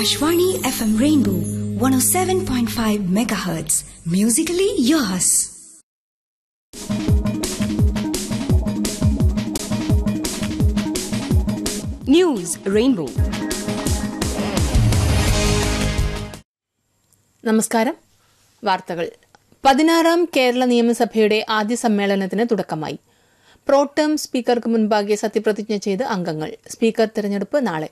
Akashvani FM Rainbow 107.5 megahertz. Musically yours. News Rainbow. നമസ്കാരം വാർത്തകൾ പതിനാറാം കേരള നിയമസഭയുടെ ആദ്യ സമ്മേളനത്തിന് തുടക്കമായി പ്രോട്ടേം സ്പീക്കർക്ക് മുൻപാകെ സത്യപ്രതിജ്ഞ ചെയ്ത് അംഗങ്ങൾ സ്പീക്കർ തെരഞ്ഞെടുപ്പ് നാളെ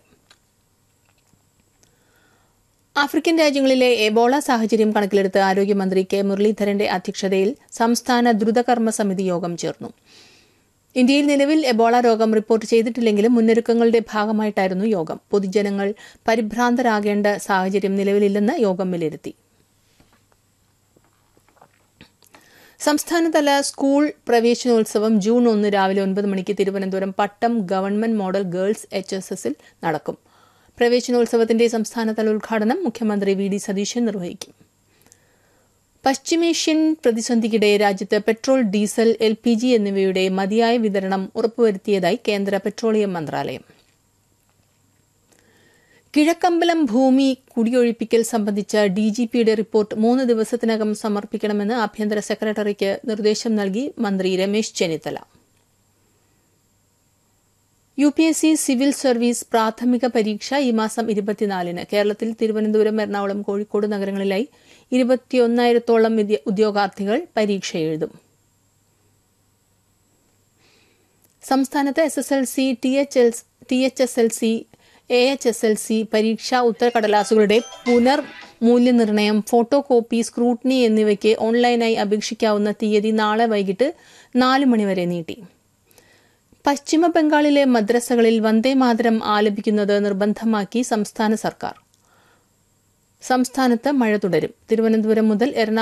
ആഫ്രിക്കൻ രാജ്യങ്ങളിലെ എബോള സാഹചര്യം കണക്കിലെടുത്ത് ആരോഗ്യമന്ത്രി കെ മുരളീധരന്റെ അധ്യക്ഷതയിൽ സംസ്ഥാന ദ്രുതകർമ്മ സമിതി യോഗം ചേർന്നു ഇന്ത്യയിൽ നിലവിൽ എബോള രോഗം റിപ്പോർട്ട് ചെയ്തിട്ടില്ലെങ്കിലും മുന്നൊരുക്കങ്ങളുടെ ഭാഗമായിട്ടായിരുന്നു യോഗം പൊതുജനങ്ങൾ പരിഭ്രാന്തരാകേണ്ട സാഹചര്യം നിലവിലില്ലെന്ന് യോഗം വിലയിരുത്തി സംസ്ഥാനതല സ്കൂൾ പ്രവേശനോത്സവം ജൂൺ ഒന്ന് രാവിലെ ഒൻപത് മണിക്ക് Thiruvananthapuram Pattom government model girls H S എസിൽ നടക്കും പ്രവേശനോത്സവത്തിന്റെ സംസ്ഥാനതല ഉദ്ഘാടനം മുഖ്യമന്ത്രി വി ഡി സതീശൻ നിർവഹിക്കും പശ്ചിമേഷ്യൻ പ്രതിസന്ധിക്കിടെ രാജ്യത്ത് petrol diesel L P G എന്നിവയുടെ മതിയായ വിതരണം ഉറപ്പുവരുത്തിയതായി കേന്ദ്ര പെട്രോളിയം മന്ത്രാലയം കിഴക്കമ്പലം ഭൂമി കുടിയൊഴിപ്പിക്കൽ സംബന്ധിച്ച ഡിജിപിയുടെ റിപ്പോർട്ട് മൂന്ന് ദിവസത്തിനകം സമർപ്പിക്കണമെന്ന് ആഭ്യന്തര സെക്രട്ടറിക്ക് നിർദ്ദേശം നൽകി മന്ത്രി Ramesh Chennithala U P S C civil service പ്രാഥമിക പരീക്ഷ ഈ മാസം ഇരുപത്തിനാലിന് കേരളത്തിൽ തിരുവനന്തപുരം എറണാകുളം കോഴിക്കോട് നഗരങ്ങളിലായി ഇരുപത്തിയൊന്നായിരത്തോളം ഉദ്യോഗാർത്ഥികൾ പരീക്ഷ എഴുതും സംസ്ഥാനത്ത് S S L C T H S L C A H S L C പരീക്ഷാ ഉത്തരക്കടലാസുകളുടെ പുനർ മൂല്യനിർണ്ണയം ഫോട്ടോ കോപ്പി സ്ക്രൂട്ടിനി എന്നിവയ്ക്ക് ഓൺലൈനായി അപേക്ഷിക്കാവുന്ന തീയതി നാളെ വൈകിട്ട് നാല് മണിവരെ നീട്ടി പശ്ചിമ ബംഗാളിലെ മദ്രസകളിൽ വന്ദേമാതരം ആലപിക്കുന്നത് നിർബന്ധമാക്കി സംസ്ഥാന സർക്കാർ സംസ്ഥാനത്ത് മഴ തുടരും തിരുവനന്തപുരം മുതൽ എറണാകുളം